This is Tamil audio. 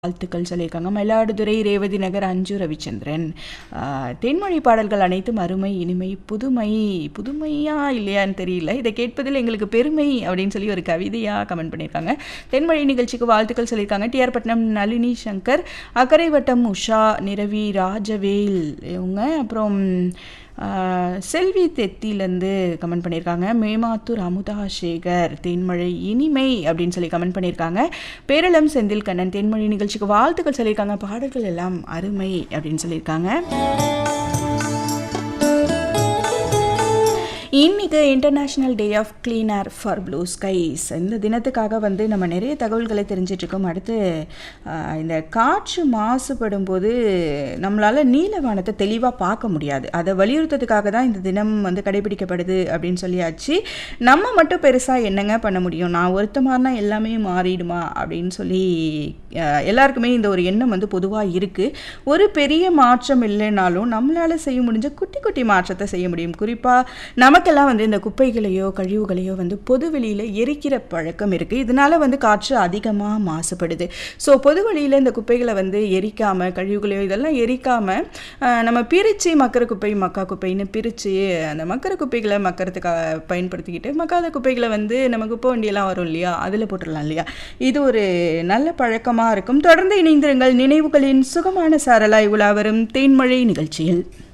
வாழ்த்துக்கள் சொல்லியிருக்காங்க மயிலாடுதுறை ரேவதி நகர் அஞ்சு ரவிச்சந்திரன் ஆஹ், தென்மொழி பாடல்கள் அனைத்தும் அருமை இனிமை புதுமை புதுமையா இல்லையான்னு தெரியல இதை கேட்பதில் எங்களுக்கு பெருமை அப்படின்னு சொல்லி ஒரு கவிதையாக கமெண்ட் பண்ணியிருக்காங்க தென்மொழி நிகழ்ச்சிக்கு வாழ்த்துக்கள் சொல்லியிருக்காங்க டிஆர் பட்னம் நளினி சங்கர் அக்கரை வட்டம் உஷா நிரவி ராஜவேல் இவங்க அப்புறம் ஆஹ், செல்வி தெத்திலேருந்து கமெண்ட் பண்ணியிருக்காங்க மேமாத்தூர் அமுதா சேகர் தேன்மழை இனிமை அப்படின்னு சொல்லி கமெண்ட் பண்ணியிருக்காங்க பேரளம் செந்தில் கண்ணன் தேன்மொழி நிகழ்ச்சிக்கு வாழ்த்துக்கள் சொல்லியிருக்காங்க பாடல்கள் எல்லாம் அருமை அப்படின்னு சொல்லியிருக்காங்க இன்னைக்கு international day of clean air for blue skies இந்த தினத்துக்காக வந்து நம்ம நிறைய தகவல்களை தெரிஞ்சிட்டு இருக்கோம் அடுத்து ஆஹ், இந்த காற்று மாசுபடும் போது நம்மளால் நீலவானத்தை தெளிவாக பார்க்க முடியாது அதை வலியுறுத்ததுக்காக தான் இந்த தினம் வந்து கடைபிடிக்கப்படுது அப்படின்னு சொல்லியாச்சு நம்ம மட்டும் பெருசாக என்னங்க பண்ண முடியும் நான் ஒருத்த மாதிரினா எல்லாமே மாறிடுமா அப்படின்னு சொல்லி ஆஹ், எல்லாருக்குமே இந்த ஒரு எண்ணம் வந்து பொதுவாக இருக்குது ஒரு பெரிய மாற்றம் இல்லைனாலும் நம்மளால் செய்ய முடிஞ்ச குட்டி குட்டி மாற்றத்தை செய்ய முடியும் குறிப்பாக நமக்கெல்லாம் வந்து இந்த குப்பைகளையோ கழிவுகளையோ வந்து பொது வெளியில் எரிக்கிற பழக்கம் இருக்குது இதனால வந்து காற்று அதிகமாக மாசுபடுது ஸோ பொது வழியில் இந்த குப்பைகளை வந்து எரிக்காமல் கழிவுகளையோ இதெல்லாம் எரிக்காமல் நம்ம பிரித்து மக்கிற குப்பை மக்கா குப்பைன்னு பிரித்து அந்த மக்கிற குப்பைகளை மக்கறதுக்காக பயன்படுத்திக்கிட்டு மக்காத குப்பைகளை வந்து நம்ம குப்பை வண்டியெல்லாம் வரும் இல்லையா அதில் போட்டுடலாம் இல்லையா இது ஒரு நல்ல பழக்கமாக இருக்கும் தொடர்ந்து இணைந்திருங்கள் நினைவுகளின் சுகமான சாரலாய் உலா வரும் தேன்மழை நிகழ்ச்சியில்